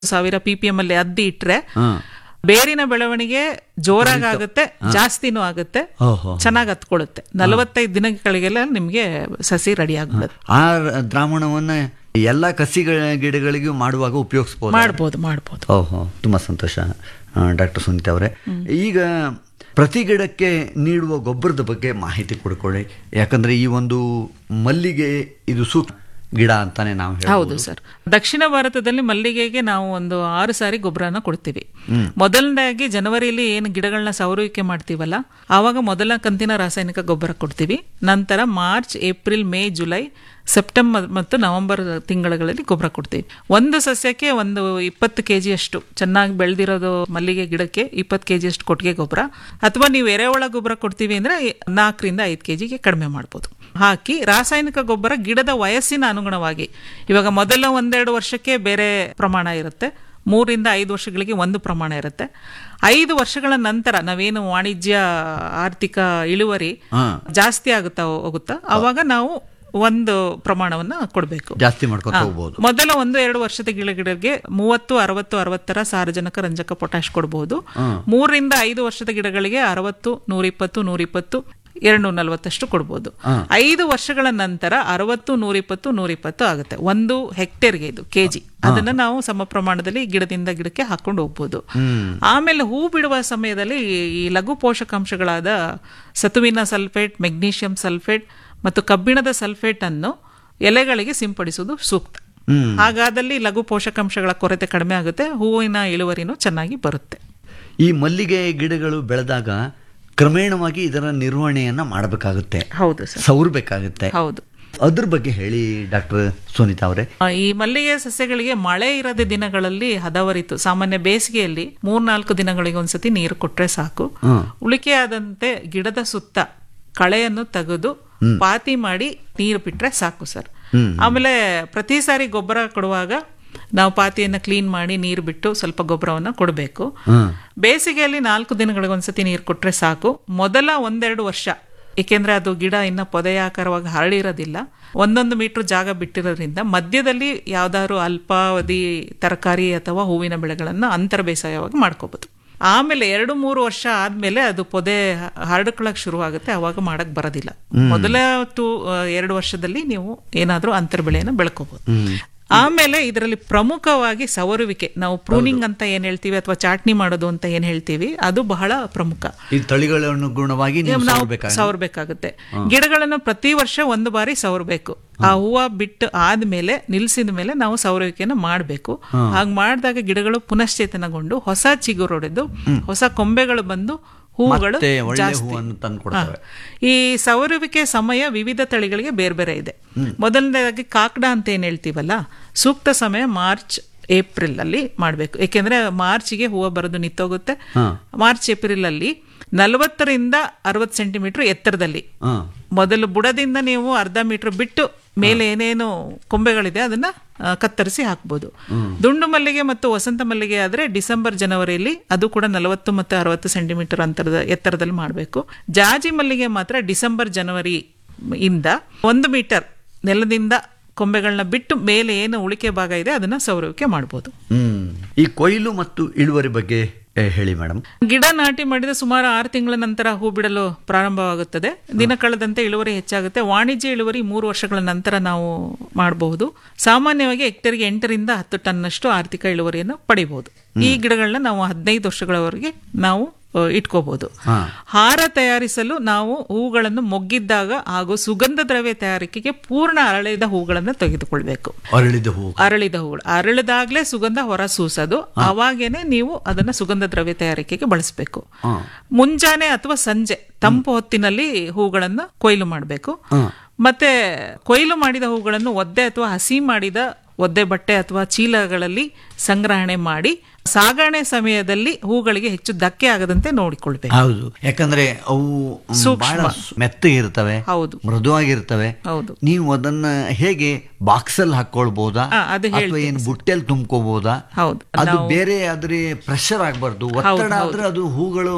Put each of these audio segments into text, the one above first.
ಸಾವಿರ P P M ಅಲ್ಲಿ ಅದ್ದಿ ಇಟ್ರೆ ಹಾ ಬೇರಿನ ಬೆಳವಣಿಗೆ ಜೋರಾಗಿ ಆಗುತ್ತೆ ಜಾಸ್ತಿನೂ ಆಗುತ್ತೆ ಓಹೋ ಚೆನ್ನಾಗಿ ಹತ್ಕೊಳ್ಳುತ್ತೆ ನಲವತ್ತೈದು ದಿನಗಳಿಗೆಲ್ಲ ನಿಮ್ಗೆ ಸಸಿ ರೆಡಿ ಆಗ್ಬಿಡುತ್ತೆ ಆ ದ್ರಾವಣವನ್ನ ಎಲ್ಲ ಕಸಿಗಳ ಗಿಡಗಳಿಗೂ ಮಾಡುವಾಗ ಉಪಯೋಗಿಸ್ಬೋದು ಮಾಡ್ಬೋದು ಮಾಡ್ಬೋದು ಓಹೋ ತುಂಬ ಸಂತೋಷ ಡಾಕ್ಟರ್ ಸುನೀತಾ ಅವರೇ ಈಗ ಪ್ರತಿ ಗಿಡಕ್ಕೆ ನೀಡುವ ಗೊಬ್ಬರದ ಬಗ್ಗೆ ಮಾಹಿತಿ ಕೊಡ್ಕೊಳ್ಳಿ ಯಾಕಂದ್ರೆ ಈ ಒಂದು ಮಲ್ಲಿಗೆ ಇದು ಸೂಕ್ತ ಗಿಡ ಅಂತಾನೆ ನಾವು ಹೌದು ಹೇಳ್ಬೋದು ಸರ್ ದಕ್ಷಿಣ ಭಾರತದಲ್ಲಿ ಮಲ್ಲಿಗೆಗೆ ನಾವು ಒಂದು ಆರು ಸಾರಿ ಗೊಬ್ಬರನ ಕೊಡ್ತೀವಿ ಮೊದಲನೇದಾಗಿ ಜನವರಿಯಲ್ಲಿ ಏನು ಗಿಡಗಳನ್ನ ಸೌರುವಿಕೆ ಮಾಡ್ತೀವಲ್ಲ ಆವಾಗ ಮೊದಲ ಕಂತಿನ ರಾಸಾಯನಿಕ ಗೊಬ್ಬರ ಕೊಡ್ತೀವಿ ನಂತರ March April May July September ಮತ್ತು ನವೆಂಬರ್ ತಿಂಗಳುಗಳಲ್ಲಿ ಗೊಬ್ಬರ ಕೊಡ್ತೀವಿ ಒಂದು ಸಸ್ಯಕ್ಕೆ ಒಂದು ಇಪ್ಪತ್ತು ಕೆ ಅಷ್ಟು ಚೆನ್ನಾಗಿ ಬೆಳೆದಿರೋದು ಮಲ್ಲಿಗೆ ಗಿಡಕ್ಕೆ ಇಪ್ಪತ್ತು ಕೆ ಅಷ್ಟು ಕೊಟ್ಟಿಗೆ ಗೊಬ್ಬರ ಅಥವಾ ನೀವು ಎರೆಹುಳ ಗೊಬ್ಬರ ಕೊಡ್ತೀವಿ ಅಂದರೆ ನಾಲ್ಕರಿಂದ ಐದು ಕೆ ಜಿಗೆ ಕಡಿಮೆ ಮಾಡ್ಬೋದು ಹಾಕಿ ರಾಸಾಯನಿಕ ಗೊಬ್ಬರ ಗಿಡದ ವಯಸ್ಸಿನ ಅನುಗುಣವಾಗಿ ಇವಾಗ ಮೊದಲ ಒಂದೆರಡು ವರ್ಷಕ್ಕೆ ಬೇರೆ ಪ್ರಮಾಣ ಇರುತ್ತೆ ಮೂರಿಂದ ಐದು ವರ್ಷಗಳಿಗೆ ಒಂದು ಪ್ರಮಾಣ ಇರುತ್ತೆ ಐದು ವರ್ಷಗಳ ನಂತರ ನಾವೇನು ವಾಣಿಜ್ಯ ಆರ್ಥಿಕ ಇಳುವರಿ ಹಾ ಜಾಸ್ತಿ ಆಗುತ್ತಾ ಹೋಗುತ್ತಾ ಆವಾಗ ನಾವು ಒಂದು ಪ್ರಮಾಣವನ್ನ ಕೊಡಬೇಕು ಜಾಸ್ತಿ ಮಾಡ್ಕೊತ ಹೋಗ್ಬೋದು ಮೊದಲ ಒಂದು ಎರಡು ವರ್ಷದ ಗಿಡಗಳಿಗೆ ಮೂವತ್ತು ಅರವತ್ತು ಅರವತ್ತರ ಸಾರಜನಕ ರಂಜಕ ಪೊಟ್ಯಾಶ್ ಕೊಡಬಹುದು ಮೂರರಿಂದ ಐದು ವರ್ಷದ ಗಿಡಗಳಿಗೆ ಅರವತ್ತು ನೂರಿಪ್ಪತ್ತು ನೂರಿಪ್ಪತ್ತು ಎರಡು ನಲವತ್ತಷ್ಟು ಕೊಡ್ಬೋದು ಐದು ವರ್ಷಗಳ ನಂತರ ಅರವತ್ತು ನೂರಿಪ್ಪತ್ತು ನೂರಿಪ್ಪತ್ತು ಆಗುತ್ತೆ ಒಂದು ಹೆಕ್ಟೇರ್ಗೆ ಇದು ಕೆಜಿ ಅದನ್ನ ನಾವು ಸಮ ಪ್ರಮಾಣದಲ್ಲಿ ಗಿಡದಿಂದ ಗಿಡಕ್ಕೆ ಹಾಕೊಂಡು ಹೋಗ್ಬೋದು ಆಮೇಲೆ ಹೂ ಬಿಡುವ ಸಮಯದಲ್ಲಿ ಈ- ಈ ಲಘು ಪೋಷಕಾಂಶಗಳಾದ ಸತುವಿನ ಸಲ್ಫೇಟ್ ಮೆಗ್ನೀಷಿಯಂ ಸಲ್ಫೇಟ್ ಮತ್ತು ಕಬ್ಬಿಣದ ಸಲ್ಫೇಟ್ ಅನ್ನು ಎಲೆಗಳಿಗೆ ಸಿಂಪಡಿಸುವುದು ಸೂಕ್ತ ಹ್ಮ್. ಹಾಗಾದಲ್ಲಿ ಲಘು ಪೋಷಕಾಂಶಗಳ ಕೊರತೆ ಕಡಿಮೆ ಆಗುತ್ತೆ ಹೂವಿನ ಇಳುವರಿನೂ ಚೆನ್ನಾಗಿ ಬರುತ್ತೆ ಈ ಮಲ್ಲಿಗೆ ಗಿಡಗಳು ಬೆಳೆದಾಗ ಕ್ರಮೇಣವಾಗಿ ಇದರ ನಿರ್ವಹಣೆಯನ್ನ ಮಾಡಬೇಕಾಗುತ್ತೆ ಹೌದು ಸರ್ ಸವರ್ಬೇಕಾಗುತ್ತೆ ಹೌದು ಅದ್ರ ಬಗ್ಗೆ ಹೇಳಿ ಡಾಕ್ಟರ್ ಸುನೀತಾ ಅವರೇ ಆ, ಈ ಮಲ್ಲಿಗೆ ಸಸ್ಯಗಳಿಗೆ ಮಳೆ ಇರದ ದಿನಗಳಲ್ಲಿ ಹದವರಿತು ಸಾಮಾನ್ಯ ಬೇಸಿಗೆಯಲ್ಲಿ ಮೂರ್ನಾಲ್ಕು ದಿನಗಳಿಗೆ ಒಂದ್ಸತಿ ನೀರು ಕೊಟ್ರೆ ಸಾಕು ಹ್ಮ್. ಉಳಿಕೆಯಾದಂತೆ ಗಿಡದ ಸುತ್ತ ಕಳೆಯನ್ನು ತೆಗೆದು ಪಾತಿ ಮಾಡಿ ನೀರು ಬಿಟ್ರೆ ಸಾಕು ಸರ್ ಆಮೇಲೆ ಪ್ರತಿ ಸಾರಿ ಗೊಬ್ಬರ ಕೊಡುವಾಗ ನಾವು ಪಾತಿಯನ್ನ ಕ್ಲೀನ್ ಮಾಡಿ ನೀರು ಬಿಟ್ಟು ಸ್ವಲ್ಪ ಗೊಬ್ಬರವನ್ನ ಕೊಡಬೇಕು ಹ್ಮ್ ಬೇಸಿಗೆಯಲ್ಲಿ ನಾಲ್ಕು ದಿನಗಳಿಗೆ ಒಂದ್ಸತಿ ನೀರು ಕೊಟ್ರೆ ಸಾಕು ಮೊದಲ ಒಂದೆರಡು ವರ್ಷ ಏಕೆಂದ್ರೆ ಅದು ಗಿಡ ಇನ್ನ ಪೊದೆಯಾಕಾರವಾಗಿ ಹರಳಿರೋದಿಲ್ಲ ಒಂದೊಂದು ಮೀಟರ್ ಜಾಗ ಬಿಟ್ಟಿರೋದ್ರಿಂದ ಮಧ್ಯದಲ್ಲಿ ಯಾವ್ದಾದ್ರು ಅಲ್ಪಾವಧಿ ತರಕಾರಿ ಅಥವಾ ಹೂವಿನ ಬೆಳೆಗಳನ್ನು ಅಂತರ ಬೇಸಾಯವಾಗಿ ಮಾಡ್ಕೋಬಹುದು ಆಮೇಲೆ ಎರಡು ಮೂರು ವರ್ಷ ಆದ್ಮೇಲೆ ಅದು ಪೊದೆ ಹರಡ್ಕೊಳಕ್ ಶುರು ಆಗುತ್ತೆ ಅವಾಗ ಮಾಡಕ್ ಬರೋದಿಲ್ಲ ಮೊದಲ ತು ಎರಡು ವರ್ಷದಲ್ಲಿ ನೀವು ಏನಾದ್ರೂ ಅಂತರ ಬೆಳೆಯನ್ನು ಬೆಳ್ಕೋಬಹುದು ಆಮೇಲೆ ಇದರಲ್ಲಿ ಪ್ರಮುಖವಾಗಿ ಸವರುವಿಕೆ ನಾವು ಪ್ರೂನಿಂಗ್ ಅಂತ ಏನ್ ಹೇಳ್ತೀವಿ ಅಥವಾ ಚಾಟ್ನಿ ಮಾಡೋದು ಅಂತ ಏನ್ ಹೇಳ್ತೀವಿ ಅದು ಬಹಳ ಪ್ರಮುಖ ಈ ತಳಿಗಳನುಗುಣವಾಗಿ ನೀವು ನಾವು ಸವರ್ಬೇಕಾಗುತ್ತೆ. ಸವರ್ಬೇಕಾಗುತ್ತೆ ಗಿಡಗಳನ್ನು ಪ್ರತಿ ವರ್ಷ ಒಂದು ಬಾರಿ ಸವರ್ಬೇಕು ಆ ಹೂವ ಬಿಟ್ಟು ಆದ್ಮೇಲೆ ನಿಲ್ಸಿದ ಮೇಲೆ ನಾವು ಸವರುವಿಕೆಯನ್ನು ಮಾಡಬೇಕು ಹಾಗೆ ಮಾಡಿದಾಗ ಗಿಡಗಳು ಪುನಶ್ಚೇತನಗೊಂಡು ಹೊಸ ಚಿಗುರೊಡೆದು ಹೊಸ ಕೊಂಬೆಗಳು ಬಂದು ಹೂವುಗಳು ಮತ್ತೆ ಒಳ್ಳೆ ಜಾಸ್ತಿ ಹೂವನ್ನು ತಂದು ಕೊಡ್ತವೆ ಈ ಸವರುವಿಕೆ ಸಮಯ ವಿವಿಧ ತಳಿಗಳಿಗೆ ಬೇರೆ ಬೇರೆ ಇದೆ ಮೊದಲನೇದಾಗಿ ಕಾಕಡ ಅಂತ ಏನ್ ಹೇಳ್ತೀವಲ್ಲ ಸೂಕ್ತ ಸಮಯ ಮಾರ್ಚ್ ಏಪ್ರಿಲ್ ಅಲ್ಲಿ ಮಾಡಬೇಕು ಏಕೆಂದ್ರೆ ಮಾರ್ಚ್ಗೆ ಹೂವು ಬರೋದು ನಿಂತೋಗುತ್ತೆ ಮಾರ್ಚ್ ಏಪ್ರಿಲ್ ಅಲ್ಲಿ ನಲವತ್ತರಿಂದ ಅರವತ್ತು ಸೆಂಟಿಮೀಟರ್ ಎತ್ತರದಲ್ಲಿ ಹಾ ಮೊದಲು ಬುಡದಿಂದ ನೀವು ಅರ್ಧ ಮೀಟರ್ ಬಿಟ್ಟು ಮೇಲೆ ಏನೇನು ಕೊಂಬೆಗಳಿದೆ ಅದನ್ನ ಆ, ಕತ್ತರಿಸಿ ಹಾಕ್ಬೋದು ದುಂಡು ಮಲ್ಲಿಗೆ ಮತ್ತು ವಸಂತ ಮಲ್ಲಿಗೆ ಆದ್ರೆ ಡಿಸೆಂಬರ್ ಜನವರಿಯಲ್ಲಿ ಅದು ಕೂಡ ನಲವತ್ತು ಮತ್ತು ಅರವತ್ತು ಸೆಂಟಿಮೀಟರ್ ಅಂತರದ ಎತ್ತರದಲ್ಲಿ ಮಾಡಬೇಕು ಜಾಜಿ ಮಲ್ಲಿಗೆ ಮಾತ್ರ ಡಿಸೆಂಬರ್ ಜನವರಿ ಇಂದ ಒಂದು ಮೀಟರ್ ನೆಲದಿಂದ ಕೊಂಬೆಗಳನ್ನ ಬಿಟ್ಟು ಮೇಲೆ ಏನು ಉಳಿಕೆ ಭಾಗ ಇದೆ ಅದನ್ನ ಸೌರವಿಕೆ ಮಾಡ್ಬೋದು ಹ್ಮ್ ಈ ಕೊಯ್ಲು ಮತ್ತು ಇಳುವರಿ ಬಗ್ಗೆ ಏ, ಹೇಳಿ ಮೇಡಮ್ ಗಿಡ ನಾಟಿ ಮಾಡಿದ ಸುಮಾರು ಆರು ತಿಂಗಳ ನಂತರ ಹೂ ಬಿಡಲು ಪ್ರಾರಂಭವಾಗುತ್ತದೆ ದಿನ ಕಳೆದಂತೆ ಇಳುವರಿ ಹೆಚ್ಚಾಗುತ್ತೆ ವಾಣಿಜ್ಯ ಇಳುವರಿ ಮೂರು ವರ್ಷಗಳ ನಂತರ ನಾವು ಮಾಡಬಹುದು ಸಾಮಾನ್ಯವಾಗಿ ಹೆಕ್ಟೇರ್ಗೆ ಎಂಟರಿಂದ ಹತ್ತು ಟನ್ನಷ್ಟು ಆರ್ಥಿಕ ಇಳುವರಿಯನ್ನು ಪಡಿಬಹುದು ಈ ಗಿಡಗಳನ್ನ ನಾವು ಹದಿನೈದು ವರ್ಷಗಳವರೆಗೆ ನಾವು ಆ, ಇಟ್ಕೋಬಹುದು ಹಾರ ತಯಾರಿಸಲು ನಾವು ಹೂಗಳನ್ನು ಮೊಗ್ಗಿದ್ದಾಗ ಹಾಗೂ ಸುಗಂಧ ದ್ರವ್ಯ ತಯಾರಿಕೆಗೆ ಪೂರ್ಣ ಅರಳಿದ ಹೂಗಳನ್ನು ತೆಗೆದುಕೊಳ್ಬೇಕು ಅರಳಿದ ಹೂ ಅರಳಿದ ಹೂಗಳು ಅರಳಿದಾಗ್ಲೇ ಸುಗಂಧ ಹೊರ ಸೂಸೋದು ಅವಾಗೇನೆ ನೀವು ಅದನ್ನ ಸುಗಂಧ ದ್ರವ್ಯ ತಯಾರಿಕೆಗೆ ಬಳಸಬೇಕು ಮುಂಜಾನೆ ಅಥವಾ ಸಂಜೆ ತಂಪು ಹೊತ್ತಿನಲ್ಲಿ ಹೂಗಳನ್ನು ಕೊಯ್ಲು ಮಾಡಬೇಕು ಮತ್ತೆ ಕೊಯ್ಲು ಮಾಡಿದ ಹೂಗಳನ್ನು ಒದ್ದೆ ಅಥವಾ ಹಸಿ ಮಾಡಿದ ಒದ್ದೆ ಬಟ್ಟೆ ಅಥವಾ ಚೀಲಗಳಲ್ಲಿ ಸಂಗ್ರಹಣೆ ಮಾಡಿ ಸಾಗಣೆ ಸಮಯದಲ್ಲಿ ಹೂಗಳಿಗೆ ಹೆಚ್ಚು ಧಕ್ಕೆ ಆಗದಂತೆ ನೋಡಿಕೊಳ್ಬೇಕು ಹೌದು ಯಾಕಂದ್ರೆ ಅವು ಬಹಳ ಮೆತ್ತಗಿರ್ತವೆ ಹೌದು ಮೃದುವಾಗಿರ್ತವೆ ಹೌದು ನೀವು ಅದನ್ನ ಹೇಗೆ ಬಾಕ್ಸಲ್ಲಿ ಹಾಕೊಳ್ಬಹುದಾ ಆ, ಅದು ಅಥವಾ ಏನು ಬುಟ್ಟೆಲ್ ತುಂಬ್ಕೋಬಹುದಾ ಹೌದು ಅದು ಬೇರೆ ಆದ್ರೆ ಪ್ರೆಷರ್ ಆಗ್ಬಾರ್ದು ಒತ್ತಡ ಆದ್ರೆ ಅದು ಹೂಗಳು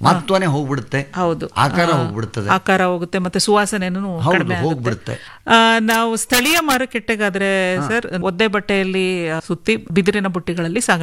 ಮಹತ್ವನೇ ಹೋಗ್ಬಿಡುತ್ತೆ ಹೌದು ಆಕಾರ ಆ, ಹೋಗ್ಬಿಡ್ತದೆ ಆಕಾರ ಹೋಗುತ್ತೆ ಮತ್ತೆ ಸುವಾಸನೆನೂ ಹೌದು, ಕಡಿಮೆ ಹೋಗ್ಬಿಡುತ್ತೆ. ಆಗುತ್ತೆ ಆ, ನಾವು ಸ್ಥಳೀಯ ಮಾರುಕಟ್ಟೆಗಾದ್ರೆ ಸರ್ ಒದ್ದೆ ಬಟ್ಟೆಯಲ್ಲಿ ಸುತ್ತಿ ಬಿದಿರಿನ ಬುಟ್ಟಿಗಳಲ್ಲಿ ಸಾಗಾಣಿಕೆ